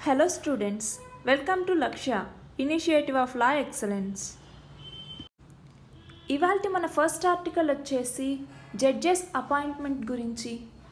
Hello students, welcome to Lakshya, Initiative of Law Excellence. ఇవాళ మన first article వచ్చేసి judges appointment గురించి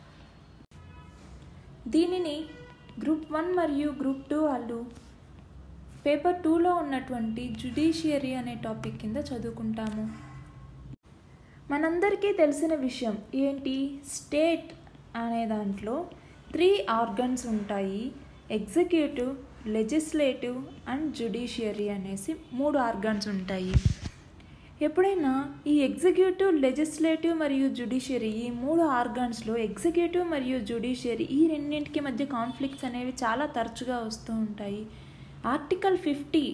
దీనిని గ్రూప్ వన్ మరియు గ్రూప్ టూ వాళ్ళు పేపర్ టూలో ఉన్నటువంటి జుడిషియరీ అనే టాపిక్ కింద చదువుకుంటాము మనందరికీ తెలిసిన విషయం ఏంటి స్టేట్ అనే దాంట్లో త్రీ ఆర్గన్స్ ఉంటాయి ఎగ్జిక్యూటివ్ లెజిస్లేటివ్ అండ్ జుడిషియరీ అనేసి మూడు ఆర్గన్స్ ఉంటాయి ఎప్పుడైనా ఈ ఎగ్జిక్యూటివ్ లెజిస్లేటివ్ మరియు జుడిషియరీ ఈ మూడు ఆర్గన్స్లో ఎగ్జిక్యూటివ్ మరియు జుడిషియరీ ఈ రెండింటికి మధ్య కాన్ఫ్లిక్ట్స్ అనేవి చాలా తరచుగా వస్తూ ఉంటాయి ఆర్టికల్ ఫిఫ్టీ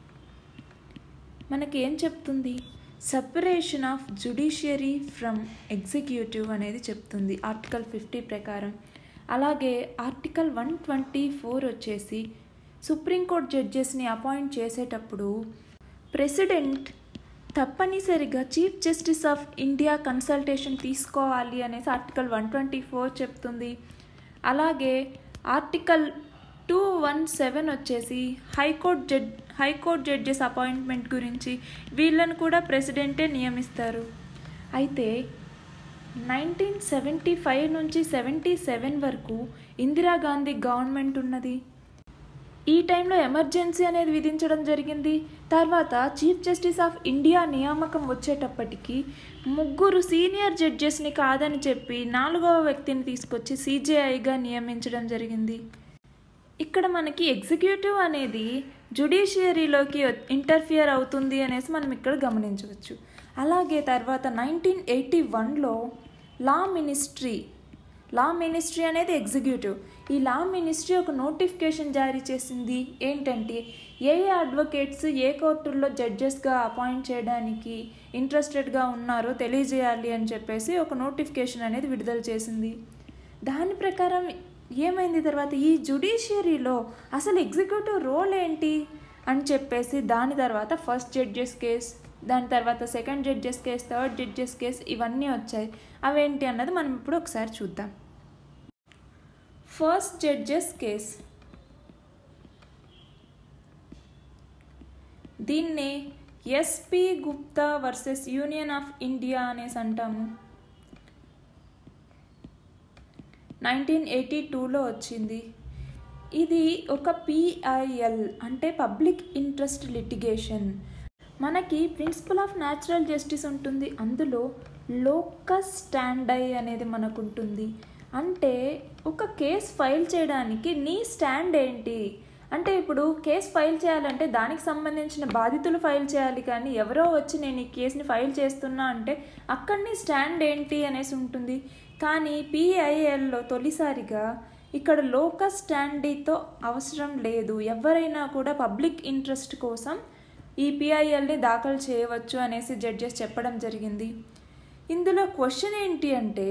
మనకి ఏం చెప్తుంది separation of judiciary from executive అనేది చెప్తుంది ఆర్టికల్ ఫిఫ్టీ ప్రకారం అలాగే ఆర్టికల్ వన్ ట్వంటీ ఫోర్ వచ్చేసి సుప్రీంకోర్టు జడ్జెస్ని అపాయింట్ చేసేటప్పుడు ప్రెసిడెంట్ తప్పనిసరిగా chief justice of India consultation తీసుకోవాలి అనేసి ఆర్టికల్ వన్ ట్వంటీ ఫోర్ చెప్తుంది అలాగే ఆర్టికల్ టూ వన్ సెవెన్ వచ్చేసి హైకోర్టు జడ్ హైకోర్టు జడ్జెస్ అపాయింట్మెంట్ గురించి వీళ్ళను కూడా ప్రెసిడెంటే నియమిస్తారు అయితే నైన్టీన్ సెవెంటీ ఫైవ్ నుంచి సెవెంటీ సెవెన్ వరకు ఇందిరాగాంధీ గవర్నమెంట్ ఉన్నది ఈ టైంలో ఎమర్జెన్సీ అనేది విధించడం జరిగింది తర్వాత చీఫ్ జస్టిస్ ఆఫ్ ఇండియా నియామకం వచ్చేటప్పటికి ముగ్గురు సీనియర్ జడ్జెస్ని కాదని చెప్పి నాలుగవ వ్యక్తిని తీసుకొచ్చి సీజేఐగా నియమించడం జరిగింది ఇక్కడ మనకి ఎగ్జిక్యూటివ్ అనేది జుడిషియరీలోకి ఇంటర్ఫియర్ అవుతుంది అనేసి మనం ఇక్కడ గమనించవచ్చు అలాగే తర్వాత నైన్టీన్ ఎయిటీ వన్లో లా మినిస్ట్రీ లా మినిస్ట్రీ అనేది ఎగ్జిక్యూటివ్ ఈ లా మినిస్ట్రీ ఒక నోటిఫికేషన్ జారీ చేసింది ఏంటంటే ఏ ఏ అడ్వకేట్స్ ఏ కోర్టుల్లో జడ్జెస్గా అపాయింట్ చేయడానికి ఇంట్రెస్టెడ్గా ఉన్నారో తెలియజేయాలి అని చెప్పేసి ఒక నోటిఫికేషన్ అనేది విడుదల చేసింది దాని ప్రకారం ఏమైంది తర్వాత ఈ జుడిషియరీలో అసలు ఎగ్జిక్యూటివ్ రోల్ ఏంటి అని చెప్పేసి దాని తర్వాత ఫస్ట్ జడ్జెస్ కేస్ దాని తర్వాత second judges case third judges case ఇవన్నీ వచ్చాయి అవేంటి అన్నది మనం ఇప్పుడు ఒకసారి చూద్దాం ఫస్ట్ జడ్జెస్ కేస్ దీన్నే S P Gupta versus union of India అనేసి అంటాము నైన్టీన్ ఎయిటీ టూలో వచ్చింది ఇది ఒక పిఐఎల్ అంటే పబ్లిక్ ఇంట్రెస్ట్ లిటిగేషన్ మనకి ప్రిన్సిపల్ ఆఫ్ న్యాచురల్ జస్టిస్ ఉంటుంది అందులో లోకస్ స్టాండై అనేది మనకు ఉంటుంది అంటే ఒక కేస్ ఫైల్ చేయడానికి నీ స్టాండ్ ఏంటి అంటే ఇప్పుడు కేసు ఫైల్ చేయాలంటే దానికి సంబంధించిన బాధితులు ఫైల్ చేయాలి కానీ ఎవరో వచ్చి నేను ఈ కేసుని ఫైల్ చేస్తున్నా అంటే అక్కడి స్టాండ్ ఏంటి అనేసి ఉంటుంది కానీ పిఐఎల్లో తొలిసారిగా ఇక్కడ లోకస్ స్టాండీతో అవసరం లేదు ఎవరైనా కూడా పబ్లిక్ ఇంట్రెస్ట్ కోసం ఈ పిఐఎల్ని దాఖలు చేయవచ్చు అనేసి జడ్జెస్ చెప్పడం జరిగింది ఇందులో క్వశ్చన్ ఏంటి అంటే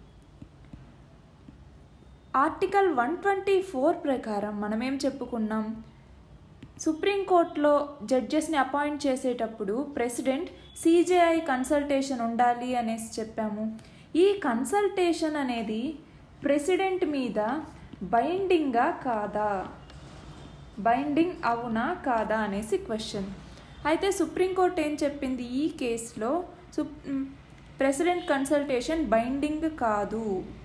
ఆర్టికల్ వన్ ట్వంటీ ఫోర్ ప్రకారం మనమేం చెప్పుకున్నాం సుప్రీంకోర్టులో జడ్జెస్ని అపాయింట్ చేసేటప్పుడు ప్రెసిడెంట్ సీజేఐ కన్సల్టేషన్ ఉండాలి అనేసి చెప్పాము ఈ కన్సల్టేషన్ అనేది ప్రెసిడెంట్ మీద బైండింగా కాదా బైండింగ్ అవునా కాదా అనేసి క్వశ్చన్ అయితే సుప్రీంకోర్టు ఏం చెప్పింది ఈ కేసులో సుప్ ప్రెసిడెంట్ కన్సల్టేషన్ బైండింగ్ కాదు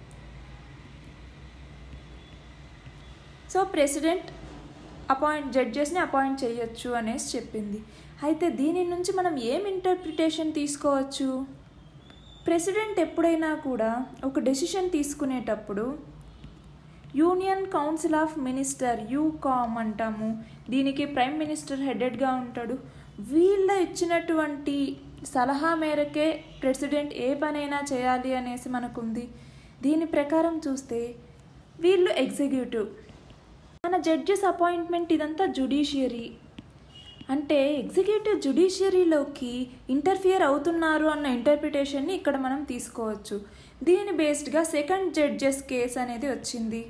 సో ప్రెసిడెంట్ అపాయింట్ జడ్జెస్ని అపాయింట్ చేయొచ్చు అనేసి చెప్పింది అయితే దీని నుంచి మనం ఏం ఇంటర్ప్రిటేషన్ తీసుకోవచ్చు ప్రెసిడెంట్ ఎప్పుడైనా కూడా ఒక డెసిషన్ తీసుకునేటప్పుడు యూనియన్ కౌన్సిల్ ఆఫ్ మినిస్టర్ యూకామ్ అంటాము దీనికి ప్రైమ్ మినిస్టర్ హెడెడ్గా ఉంటాడు వీళ్ళ ఇచ్చినటువంటి సలహా మేరకే ప్రెసిడెంట్ ఏ పనైనా చేయాలి అనేసి మనకుంది దీని ప్రకారం చూస్తే వీళ్ళు ఎగ్జిక్యూటివ్ మన జడ్జెస్ అపాయింట్మెంట్ ఇదంతా జుడిషియరీ అంటే ఎగ్జిక్యూటివ్ జుడిషియరీలోకి ఇంటర్ఫియర్ అవుతున్నారు అన్న ఇంటర్ప్రిటేషన్ని ఇక్కడ మనం తీసుకోవచ్చు దీని బేస్డ్గా సెకండ్ జడ్జెస్ కేస్ అనేది వచ్చింది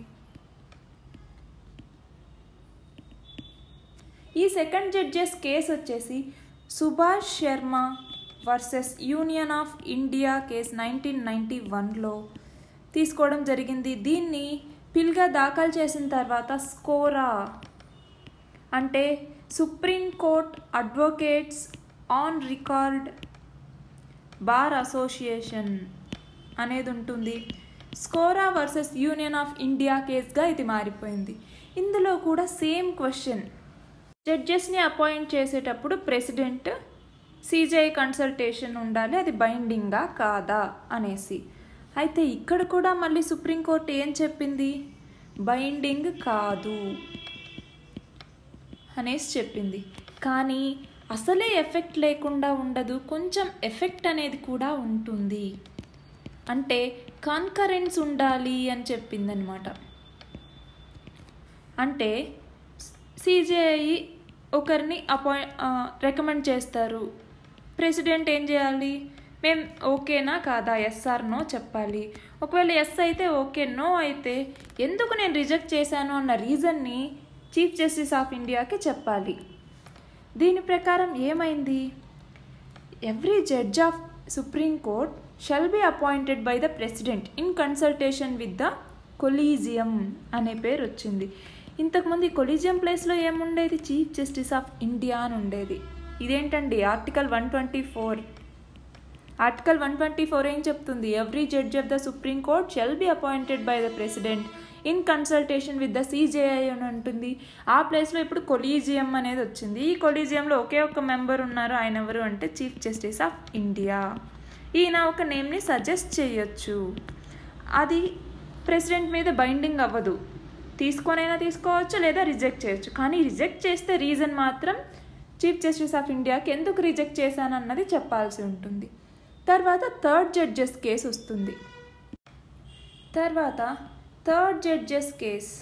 ఈ సెకండ్ జడ్జెస్ కేస్ వచ్చేసి Subhash Sharma versus union of India case nineteen ninety వన్లో తీసుకోవడం జరిగింది దీన్ని పిల్గా దాఖలు చేసిన తర్వాత స్కోరా అంటే supreme court advocates on record bar association అనేది ఉంటుంది SCORA versus union of India కేస్గా ఇది మారిపోయింది ఇందులో కూడా సేమ్ క్వశ్చన్ జడ్జెస్ని అపాయింట్ చేసేటప్పుడు ప్రెసిడెంట్ సీజీఐ కన్సల్టేషన్ ఉండాలి అది బైండింగా కాదా అనేసి అయితే ఇక్కడ కూడా మళ్ళీ సుప్రీంకోర్టు ఏం చెప్పింది బైండింగ్ కాదు అనేసి చెప్పింది కానీ అసలే ఎఫెక్ట్ లేకుండా ఉండదు కొంచెం ఎఫెక్ట్ అనేది కూడా ఉంటుంది అంటే కాన్కరెన్స్ ఉండాలి అని చెప్పిందనమాట అంటే సిజేఐ ఒకరిని అపాయి రికమెండ్ చేస్తారు ప్రెసిడెంట్ ఏం చేయాలి మేము ఓకేనా కాదా ఎస్ ఆర్ నో చెప్పాలి ఒకవేళ ఎస్ అయితే ఓకే నో అయితే ఎందుకు నేను రిజెక్ట్ చేశాను అన్న రీజన్ని చీఫ్ జస్టిస్ ఆఫ్ ఇండియాకి చెప్పాలి దీని ప్రకారం ఏమైంది every judge of supreme court shall be appointed by the president in consultation with the collegium అనే పేరు వచ్చింది ఇంతకుముందు ఈ కొలీజియం ప్లేస్లో ఏముండేది చీఫ్ జస్టిస్ ఆఫ్ ఇండియా అని ఉండేది ఇదేంటండి article one twenty four article one twenty four ఏం చెప్తుంది every judge of the supreme court shall be appointed by the president in consultation with the CJI అని ఉంటుంది ఆ ప్లేస్లో ఇప్పుడు కొలీజియం అనేది వచ్చింది ఈ కొలీజియంలో ఒకే ఒక మెంబర్ ఉన్నారు ఆయన ఎవరు అంటే చీఫ్ జస్టిస్ ఆఫ్ ఇండియా ఈయన ఒక నేమ్ని సజెస్ట్ చేయొచ్చు అది ప్రెసిడెంట్ మీద బైండింగ్ అవ్వదు తీసుకొనైనా తీసుకోవచ్చు లేదా రిజెక్ట్ చేయొచ్చు కానీ రిజెక్ట్ చేస్తే రీజన్ మాత్రం చీఫ్ జస్టిస్ ఆఫ్ ఇండియాకి ఎందుకు రిజెక్ట్ చేశానన్నది చెప్పాల్సి ఉంటుంది తర్వాత థర్డ్ జడ్జెస్ కేసు వస్తుంది తర్వాత third judges case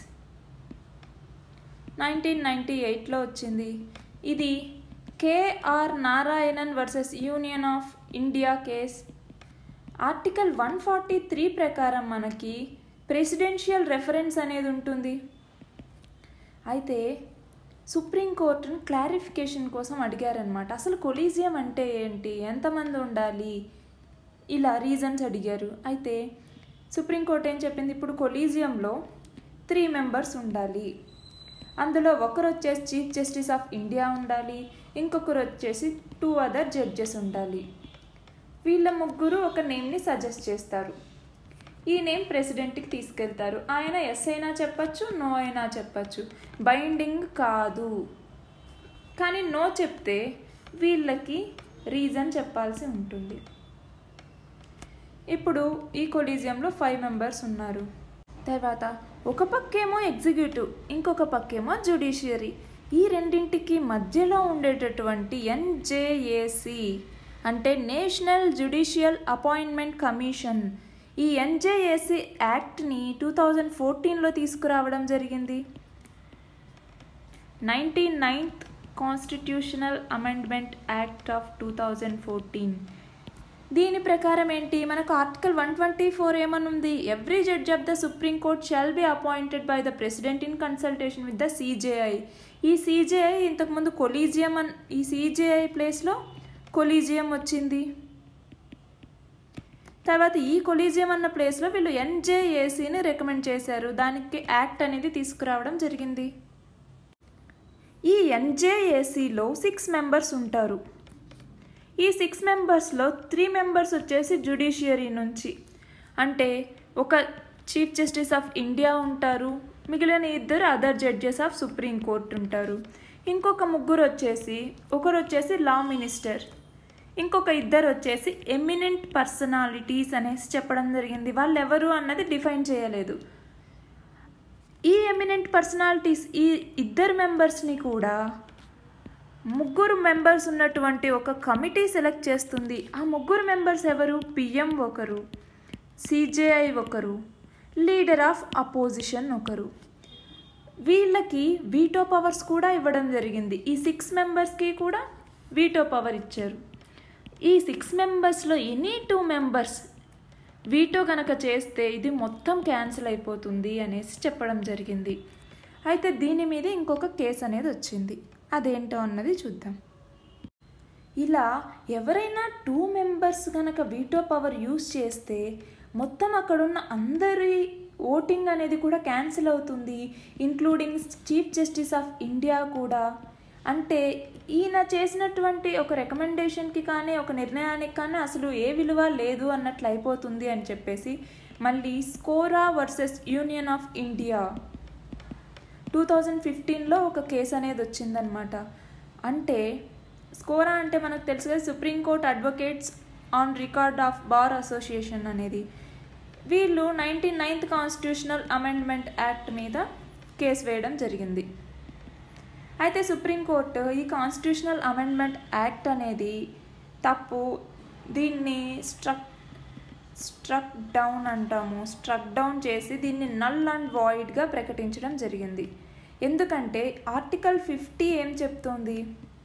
nineteen ninety ఎయిట్లో వచ్చింది ఇది K R Narayanan versus union of India case article one forty three ప్రకారం మనకి ప్రెసిడెన్షియల్ రెఫరెన్స్ అనేది ఉంటుంది అయితే సుప్రీంకోర్టును క్లారిఫికేషన్ కోసం అడిగారనమాట అసలు కొలీజియం అంటే ఏంటి ఎంతమంది ఉండాలి ఇలా రీజన్స్ అడిగారు అయితే సుప్రీంకోర్టు ఏం చెప్పింది ఇప్పుడు కొలీజియంలో త్రీ మెంబర్స్ ఉండాలి అందులో ఒకరు వచ్చేసి చీఫ్ జస్టిస్ ఆఫ్ ఇండియా ఉండాలి ఇంకొకరు వచ్చేసి టూ అదర్ జడ్జెస్ ఉండాలి వీళ్ళ ముగ్గురు ఒక నేమ్ని సజెస్ట్ చేస్తారు ఈ నేమ్ ప్రెసిడెంట్కి తీసుకెళ్తారు ఆయన ఎస్ అయినా చెప్పచ్చు నో అయినా చెప్పచ్చు బైండింగ్ కాదు కానీ నో చెప్తే వీళ్ళకి రీజన్ చెప్పాల్సి ఉంటుంది ఇప్పుడు ఈ కొలీజియంలో ఫైవ్ మెంబర్స్ ఉన్నారు తర్వాత ఒక పక్కేమో ఎగ్జిక్యూటివ్ ఇంకొక పక్కేమో జ్యుడిషియరీ ఈ రెండింటికి మధ్యలో ఉండేటటువంటి ఎన్జేఏసి అంటే నేషనల్ జ్యుడిషియల్ అపాయింట్మెంట్ కమిషన్ ఈ ఎన్జేఏసి యాక్ట్ని టూ థౌజండ్ ఫోర్టీన్లో తీసుకురావడం జరిగింది ninety ninth constitutional amendment act of two thousand fourteen దీని ప్రకారం ఏంటి మనకు ఆర్టికల్ వన్ ట్వంటీ ఫోర్ ఏమనుంది every judge of the supreme court shall be appointed by the president in consultation with the CJI ఈ CJI ఇంతకుముందు collegium అన్ ఈ CJI ప్లేస్లో కొలీజియం వచ్చింది తర్వాత ఈ కొలీజియం అన్న ప్లేస్లో వీళ్ళు ఎన్జేఏసీని రికమెండ్ చేశారు దానికి యాక్ట్ అనేది తీసుకురావడం జరిగింది ఈ ఎన్జేఏసీలో సిక్స్ మెంబర్స్ ఉంటారు ఈ సిక్స్ మెంబర్స్లో త్రీ మెంబర్స్ వచ్చేసి జ్యుడిషియరీ నుంచి అంటే ఒక చీఫ్ జస్టిస్ ఆఫ్ ఇండియా ఉంటారు మిగిలిన ఇద్దరు other judges of supreme court ఉంటారు ఇంకొక ముగ్గురు వచ్చేసి ఒకరు వచ్చేసి లా మినిస్టర్ ఇంకొక ఇద్దరు వచ్చేసి ఎమినెంట్ పర్సనాలిటీస్ అనేసి చెప్పడం జరిగింది వాళ్ళు ఎవరు అన్నది డిఫైన్ చేయలేదు ఈ ఎమినెంట్ పర్సనాలిటీస్ ఈ ఇద్దరు మెంబర్స్ని కూడా ముగ్గురు మెంబర్స్ ఉన్నటువంటి ఒక కమిటీ సెలెక్ట్ చేస్తుంది ఆ ముగ్గురు మెంబర్స్ ఎవరు పిఎం ఒకరు సిజేఐ ఒకరు లీడర్ ఆఫ్ అపోజిషన్ ఒకరు వీళ్ళకి వీటో పవర్స్ కూడా ఇవ్వడం జరిగింది ఈ సిక్స్ మెంబర్స్కి కూడా వీటో పవర్ ఇచ్చారు ఈ సిక్స్ మెంబర్స్లో ఎనీ టూ మెంబర్స్ వీటో కనుక చేస్తే ఇది మొత్తం క్యాన్సిల్ అయిపోతుంది అనేసి చెప్పడం జరిగింది అయితే దీని మీద ఇంకొక కేసు అనేది వచ్చింది అదేంటో అన్నది చూద్దాం ఇలా ఎవరైనా టూ మెంబర్స్ కనుక వీటో పవర్ యూస్ చేస్తే మొత్తం అక్కడున్న అందరి ఓటింగ్ అనేది కూడా క్యాన్సిల్ అవుతుంది including chief justice of India కూడా అంటే ఈయన చేసినటువంటి ఒక రికమెండేషన్కి కానీ ఒక నిర్ణయానికి కానీ అసలు ఏ విలువ లేదు అన్నట్లు అయిపోతుంది అని చెప్పేసి మళ్ళీ SCORA versus union of India two thousand ఫిఫ్టీన్లో ఒక కేసు అనేది వచ్చిందనమాట అంటే స్కోరా అంటే మనకు తెలుసు కదా supreme court advocates on record of bar association అనేది వీళ్ళు ninety ninth constitutional amendment act మీద కేసు వేయడం జరిగింది అయితే సుప్రీంకోర్టు ఈ కాన్స్టిట్యూషనల్ అమెండ్మెంట్ యాక్ట్ అనేది తప్పు దీన్ని స్ట్రక్ స్ట్రక్ డౌన్ అంటాము స్ట్రక్ డౌన్ చేసి దీన్ని నల్ అండ్ వాయిడ్గా ప్రకటించడం జరిగింది ఎందుకంటే ఆర్టికల్ ఫిఫ్టీ ఏం చెప్తోంది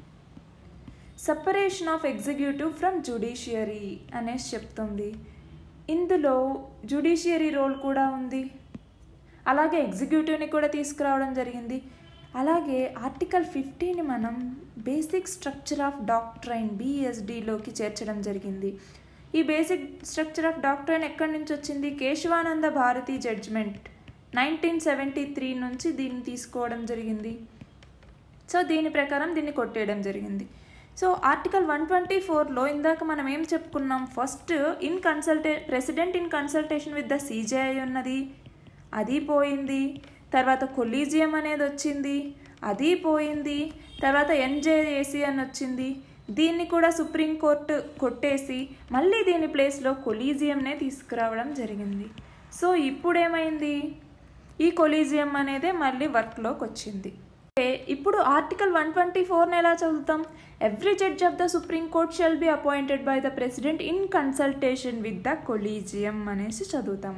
separation of executive from judiciary అనేసి చెప్తుంది ఇందులో జుడిషియరీ రోల్ కూడా ఉంది అలాగే ఎగ్జిక్యూటివ్ని కూడా తీసుకురావడం జరిగింది అలాగే ఆర్టికల్ ఫిఫ్టీని మనం బేసిక్ స్ట్రక్చర్ ఆఫ్ డాక్ట్రైన్ బిఎస్డిలోకి చేర్చడం జరిగింది ఈ బేసిక్ స్ట్రక్చర్ ఆఫ్ డాక్ట్రైన్ ఎక్కడి నుంచి వచ్చింది Kesavananda Bharati judgment nineteen seventy three నుంచి దీన్ని తీసుకోవడం జరిగింది సో దీని ప్రకారం దీన్ని కొట్టేయడం జరిగింది సో ఆర్టికల్ వన్ ట్వంటీ ఫోర్లో ఇందాక మనం ఏం చెప్పుకున్నాం ఫస్ట్ ఇన్ కన్సల్టే president in consultation with the CJI ఉన్నది అది పోయింది తర్వాత కొలీజియం అనేది వచ్చింది అది పోయింది తర్వాత ఎన్జేఏసి అని వచ్చింది దీన్ని కూడా సుప్రీంకోర్టు కొట్టేసి మళ్ళీ దీని ప్లేస్లో కొలీజియంనే తీసుకురావడం జరిగింది సో ఇప్పుడేమైంది ఈ కొలీజియం అనేదే మళ్ళీ వర్క్లోకి వచ్చింది అంటే ఇప్పుడు ఆర్టికల్ వన్ ట్వంటీ ఫోర్ని ఎలా చదువుతాం every judge of the supreme court shall be appointed by the president in consultation with the collegium అనేసి చదువుతాం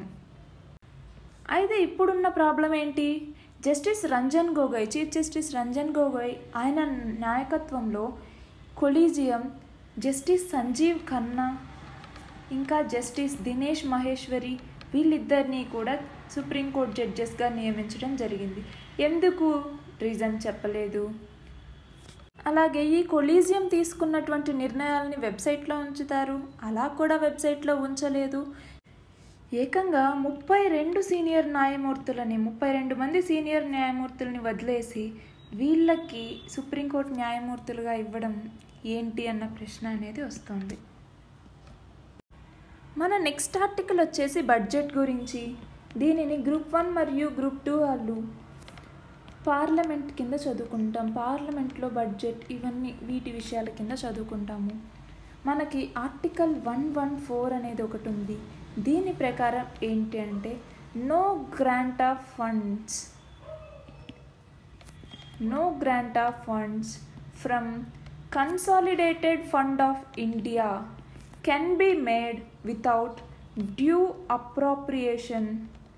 అయితే ఇప్పుడున్న ప్రాబ్లం ఏంటి justice Ranjan Gogoi chief justice Ranjan Gogoi ఆయన నాయకత్వంలో కొలీజియం జస్టిస్ సంజీవ్ ఖన్నా ఇంకా జస్టిస్ దినేష్ మహేశ్వరి వీళ్ళిద్దరినీ కూడా సుప్రీంకోర్టు జడ్జెస్గా నియమించడం జరిగింది ఎందుకు రీజన్ చెప్పలేదు అలాగే ఈ కొలీజియం తీసుకున్నటువంటి నిర్ణయాలని వెబ్సైట్లో ఉంచుతారు అలా కూడా వెబ్సైట్లో ఉంచలేదు ఏకంగా ముప్పై రెండు సీనియర్ న్యాయమూర్తులని ముప్పై రెండు మంది సీనియర్ న్యాయమూర్తులని వదిలేసి వీళ్ళకి సుప్రీంకోర్టు న్యాయమూర్తులుగా ఇవ్వడం ఏంటి అన్న ప్రశ్న అనేది వస్తుంది మన నెక్స్ట్ ఆర్టికల్ వచ్చేసి బడ్జెట్ గురించి దీనిని గ్రూప్ వన్ మరియు గ్రూప్ టూ వాళ్ళు పార్లమెంట్ కింద చదువుకుంటాం పార్లమెంట్లో బడ్జెట్ ఇవన్నీ వీటి విషయాల కింద చదువుకుంటాము మనకి ఆర్టికల్ వన్ వన్ ఫోర్ అనేది ఒకటి ఉంది దీని ప్రకారం ఏంటి అంటే no grant of funds no grant of funds from consolidated fund of India can be made without due appropriation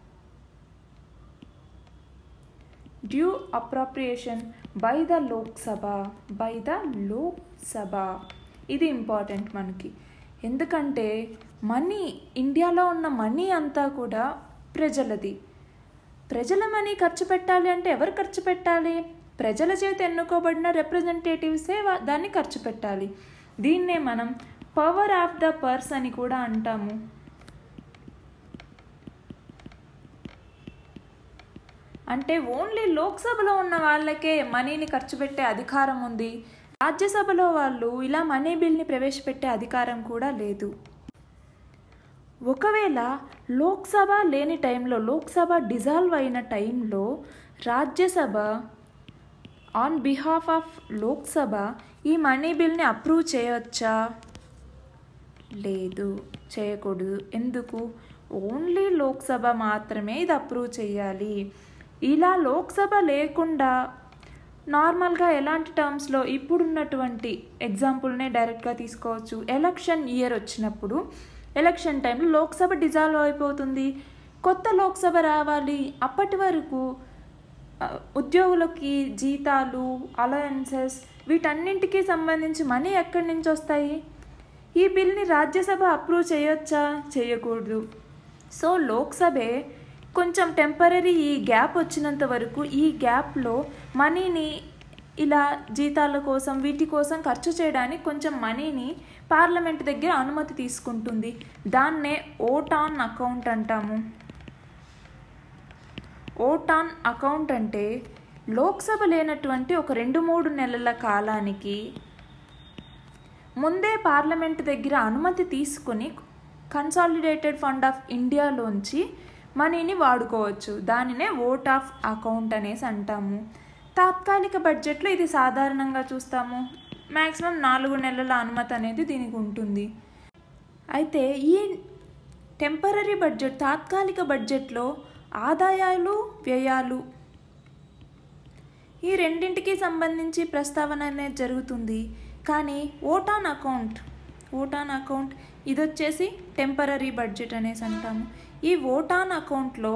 due appropriation by the Lok Sabha by the Lok Sabha ఇది ఇంపార్టెంట్ మనకి ఎందుకంటే మనీ ఇండియాలో ఉన్న మనీ అంతా కూడా ప్రజలది ప్రజల మనీ ఖర్చు పెట్టాలి అంటే ఎవరు ఖర్చు పెట్టాలి ప్రజల చేత ఎన్నుకోబడిన రిప్రజెంటేటివ్సే దాన్ని ఖర్చు పెట్టాలి దీన్నే మనం పవర్ ఆఫ్ ద పర్స్ అని కూడా అంటాము అంటే ఓన్లీ లోక్సభలో ఉన్న వాళ్ళకే మనీని ఖర్చు పెట్టే అధికారం ఉంది రాజ్యసభలో వాళ్ళు ఇలా మనీ బిల్ని ప్రవేశపెట్టే అధికారం కూడా లేదు ఒకవేళ లోక్సభ లేని టైంలో లోక్సభ డిజాల్వ్ అయిన టైంలో Rajya Sabha on behalf of Lok Sabha ఈ మనీ బిల్ని అప్రూవ్ చేయవచ్చా లేదు చేయకూడదు ఎందుకు ఓన్లీ లోక్సభ మాత్రమే ఇది అప్రూవ్ చేయాలి ఇలా లోక్సభ లేకుండా నార్మల్గా ఎలాంటి టర్మ్స్లో ఇప్పుడున్నటువంటి ఎగ్జాంపుల్నే డైరెక్ట్గా తీసుకోవచ్చు ఎలక్షన్ ఇయర్ వచ్చినప్పుడు ఎలక్షన్ టైంలో లోక్సభ డిజాల్వ్ అయిపోతుంది కొత్త లోక్సభ రావాలి అప్పటి వరకు ఉద్యోగులకి జీతాలు అలయన్సెస్ వీటన్నింటికి సంబంధించి మనీ ఎక్కడి నుంచి వస్తాయి ఈ బిల్ని రాజ్యసభ అప్రూవ్ చేయొచ్చా చేయకూడదు సో లోక్సభే కొంచెం టెంపరీ ఈ గ్యాప్ వచ్చినంత వరకు ఈ గ్యాప్లో మనీని ఇలా జీతాల కోసం వీటి కోసం ఖర్చు చేయడానికి కొంచెం మనీని పార్లమెంట్ దగ్గర అనుమతి తీసుకుంటుంది దాన్నే ఓట్ ఆన్ అకౌంట్ అంటాము ఓటాన్ అకౌంట్ అంటే లోక్సభ లేనటువంటి ఒక రెండు మూడు నెలల కాలానికి ముందే పార్లమెంట్ దగ్గర అనుమతి తీసుకుని కన్సాలిడేటెడ్ ఫండ్ ఆఫ్ ఇండియాలోంచి మనీని వాడుకోవచ్చు దానినే ఓట్ ఆఫ్ అకౌంట్ అనేసి అంటాము తాత్కాలిక బడ్జెట్లో ఇది సాధారణంగా చూస్తాము మ్యాక్సిమం నాలుగు నెలల అనుమతి అనేది దీనికి ఉంటుంది అయితే ఈ టెంపరీ బడ్జెట్ తాత్కాలిక బడ్జెట్లో ఆదాయాలు వ్యయాలు ఈ రెండింటికి సంబంధించి ప్రస్తావన అనేది జరుగుతుంది కానీ ఓటాన్ అకౌంట్ ఓటాన్ అకౌంట్ ఇది వచ్చేసి టెంపరీ బడ్జెట్ అనేసి అంటాము ఈ ఓటాన్ అకౌంట్లో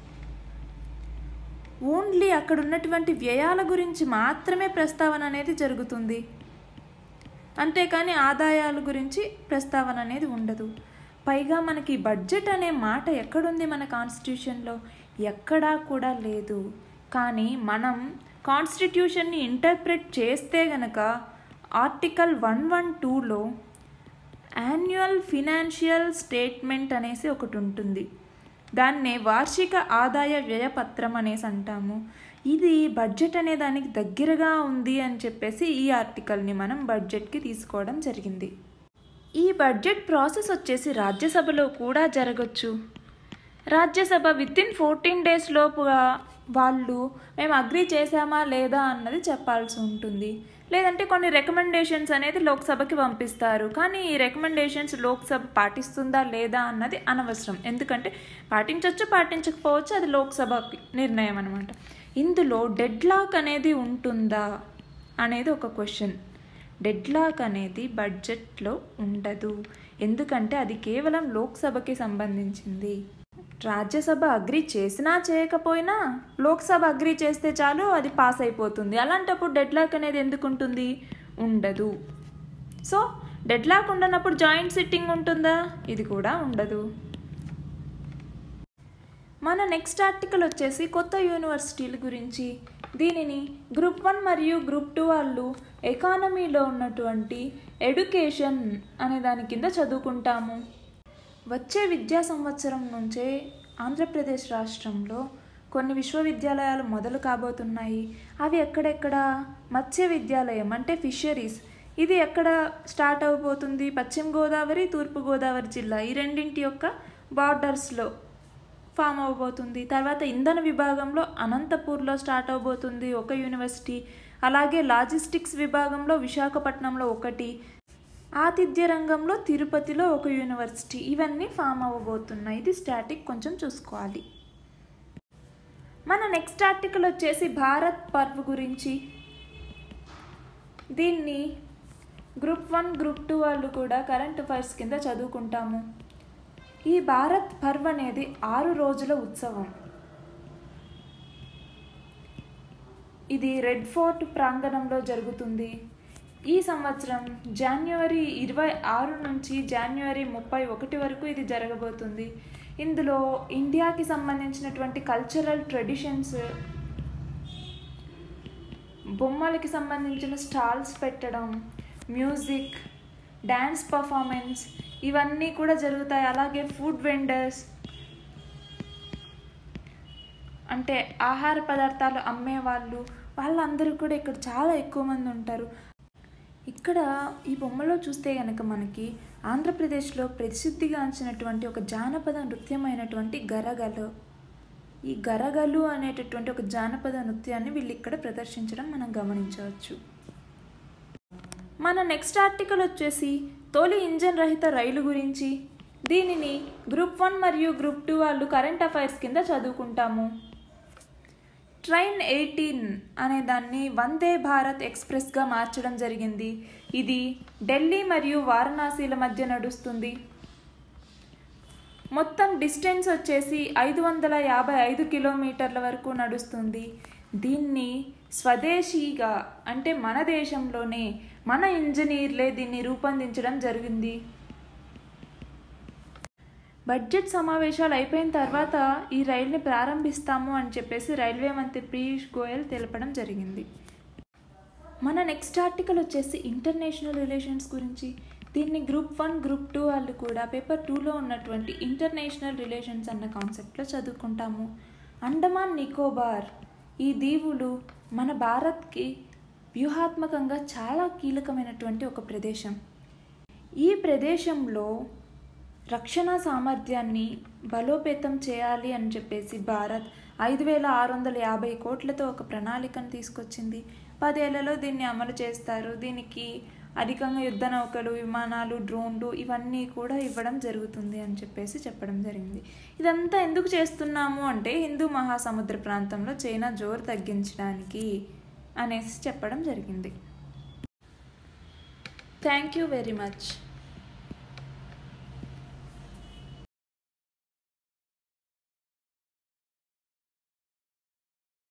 ఓన్లీ అక్కడ ఉన్నటువంటి వ్యయాల గురించి మాత్రమే ప్రస్తావన అనేది జరుగుతుంది అంతేకాని ఆదాయాల గురించి ప్రస్తావన అనేది ఉండదు పైగా మనకి బడ్జెట్ అనే మాట ఎక్కడుంది మన కాన్స్టిట్యూషన్లో ఎక్కడా కూడా లేదు కానీ మనం కాన్స్టిట్యూషన్ని ఇంటర్ప్రెట్ చేస్తే గనక ఆర్టికల్ వన్ వన్ టూలో యాన్యువల్ ఫినాన్షియల్ స్టేట్మెంట్ అనేసి ఒకటి ఉంటుంది దాన్నే వార్షిక ఆదాయ వ్యయపత్రం అనేసి అంటాము ఇది బడ్జెట్ అనే దానికి దగ్గరగా ఉంది అని చెప్పేసి ఈ ఆర్టికల్ని మనం బడ్జెట్కి తీసుకోవడం జరిగింది ఈ బడ్జెట్ ప్రాసెస్ వచ్చేసి రాజ్యసభలో కూడా జరగచ్చు Rajya Sabha within fourteen days లోపుగా వాళ్ళు మేము అగ్రి చేశామా లేదా అన్నది చెప్పాల్సి ఉంటుంది లేదంటే కొన్ని రికమెండేషన్స్ అనేది లోక్సభకి పంపిస్తారు కానీ ఈ రికమెండేషన్స్ లోక్సభ పాటిస్తుందా లేదా అన్నది అనవసరం ఎందుకంటే పాటించవచ్చు పాటించకపోవచ్చు అది లోక్సభ నిర్ణయం అనమాట ఇందులో డెడ్ లాక్ అనేది ఉంటుందా అనేది ఒక క్వశ్చన్ డెడ్ లాక్ అనేది బడ్జెట్లో ఉండదు ఎందుకంటే అది కేవలం లోక్సభకి సంబంధించింది రాజ్యసభ అగ్రి చేసినా చేయకపోయినా లోక్సభ అగ్రి చేస్తే చాలు అది పాస్ అయిపోతుంది అలాంటప్పుడు డెడ్ లాక్ అనేది ఎందుకు ఉంటుంది ఉండదు సో డెడ్ లాక్ ఉండనప్పుడు జాయింట్ సిట్టింగ్ ఉంటుందా ఇది కూడా ఉండదు మన నెక్స్ట్ ఆర్టికల్ వచ్చేసి కొత్త యూనివర్సిటీల గురించి దీనిని గ్రూప్ వన్ మరియు గ్రూప్ టూ వాళ్ళు ఎకానమీలో ఉన్నటువంటి ఎడ్యుకేషన్ అనే దాని కింద చదువుకుంటాము వచ్చే విద్యా సంవత్సరం నుంచే ఆంధ్రప్రదేశ్ రాష్ట్రంలో కొన్ని విశ్వవిద్యాలయాలు మొదలు కాబోతున్నాయి అవి ఎక్కడెక్కడ మత్స్య విద్యాలయం అంటే ఫిషరీస్ ఇది ఎక్కడ స్టార్ట్ అవబోతుంది పశ్చిమ గోదావరి తూర్పు గోదావరి జిల్లా ఈ రెండింటి యొక్క బార్డర్స్లో ఫామ్ అవబోతుంది తర్వాత ఇంధన విభాగంలో అనంతపూర్లో స్టార్ట్ అవబోతుంది ఒక యూనివర్సిటీ అలాగే లాజిస్టిక్స్ విభాగంలో విశాఖపట్నంలో ఒకటి ఆతిథ్య రంగంలో తిరుపతిలో ఒక యూనివర్సిటీ ఇవన్నీ ఫామ్ అవ్వబోతున్నాయి ఇది స్టాటిక్ కొంచెం చూసుకోవాలి మన నెక్స్ట్ ఆర్టికల్ వచ్చేసి భారత్ పర్వ్ గురించి దీన్ని గ్రూప్ వన్ గ్రూప్ టూ వాళ్ళు కూడా కరెంట్ అఫైర్స్ కింద చదువుకుంటాము ఈ భారత్ పర్వ్ అనేది ఆరు రోజుల ఉత్సవం ఇది రెడ్ ఫోర్ట్ ప్రాంగణంలో జరుగుతుంది ఈ సంవత్సరం జనవరి ఇరవై ఆరు నుంచి జనవరి ముప్పై ఒకటి వరకు ఇది జరగబోతుంది ఇందులో ఇండియాకి సంబంధించినటువంటి కల్చరల్ ట్రెడిషన్స్ బొమ్మలకి సంబంధించిన స్టాల్స్ పెట్టడం మ్యూజిక్ డ్యాన్స్ పర్ఫార్మెన్స్ ఇవన్నీ కూడా జరుగుతాయి అలాగే ఫుడ్ వెండర్స్ అంటే ఆహార పదార్థాలు అమ్మేవాళ్ళు వాళ్ళందరూ కూడా ఇక్కడ చాలా ఎక్కువ మంది ఉంటారు ఇక్కడ ఈ బొమ్మలో చూస్తే కనుక మనకి ఆంధ్రప్రదేశ్లో ప్రసిద్ధిగాంచినటువంటి ఒక జానపద నృత్యమైనటువంటి గరగలు ఈ గరగలు అనేటటువంటి ఒక జానపద నృత్యాన్ని వీళ్ళు ఇక్కడ ప్రదర్శించడం మనం గమనించవచ్చు మన నెక్స్ట్ ఆర్టికల్ వచ్చేసి తొలి ఇంజన్ రహిత రైలు గురించి దీనిని గ్రూప్ వన్ మరియు గ్రూప్ టూ వాళ్ళు కరెంట్ అఫైర్స్ కింద చదువుకుంటాము ట్రైన్ ఎయిటీన్ అనే దాన్ని వందే భారత్ ఎక్స్ప్రెస్గా మార్చడం జరిగింది ఇది ఢిల్లీ మరియు వారణాసిల మధ్య నడుస్తుంది మొత్తం డిస్టెన్స్ వచ్చేసి ఐదు వందల యాభై ఐదు కిలోమీటర్ల వరకు నడుస్తుంది దీన్ని స్వదేశీగా అంటే మన దేశంలోనే మన ఇంజనీర్లే దీన్ని రూపొందించడం జరిగింది బడ్జెట్ సమావేశాలు అయిపోయిన తర్వాత ఈ రైలుని ప్రారంభిస్తాము అని చెప్పేసి రైల్వే మంత్రి పీయూష్ గోయల్ తెలపడం జరిగింది మన నెక్స్ట్ ఆర్టికల్ వచ్చేసి ఇంటర్నేషనల్ రిలేషన్స్ గురించి దీన్ని గ్రూప్ వన్ గ్రూప్ టూ వాళ్ళు కూడా పేపర్ టూలో ఉన్నటువంటి ఇంటర్నేషనల్ రిలేషన్స్ అన్న కాన్సెప్ట్లో చదువుకుంటాము అండమాన్ నికోబార్ ఈ దీవులు మన భారత్కి వ్యూహాత్మకంగా చాలా కీలకమైనటువంటి ఒక ప్రదేశం ఈ ప్రదేశంలో రక్షణ సామర్థ్యాన్ని బలోపేతం చేయాలి అని చెప్పేసి భారత్ ఐదు వేల ఆరు వందల యాభై కోట్లతో ఒక ప్రణాళికను తీసుకొచ్చింది పదేళ్లలో దీన్ని అమలు చేస్తారు దీనికి అధికంగా యుద్ధ నౌకలు విమానాలు డ్రోన్లు ఇవన్నీ కూడా ఇవ్వడం జరుగుతుంది అని చెప్పేసి చెప్పడం జరిగింది ఇదంతా ఎందుకు చేస్తున్నాము అంటే హిందూ మహాసముద్ర ప్రాంతంలో చైనా జోరు తగ్గించడానికి అనేసి చెప్పడం జరిగింది థ్యాంక్ యూ వెరీ మచ్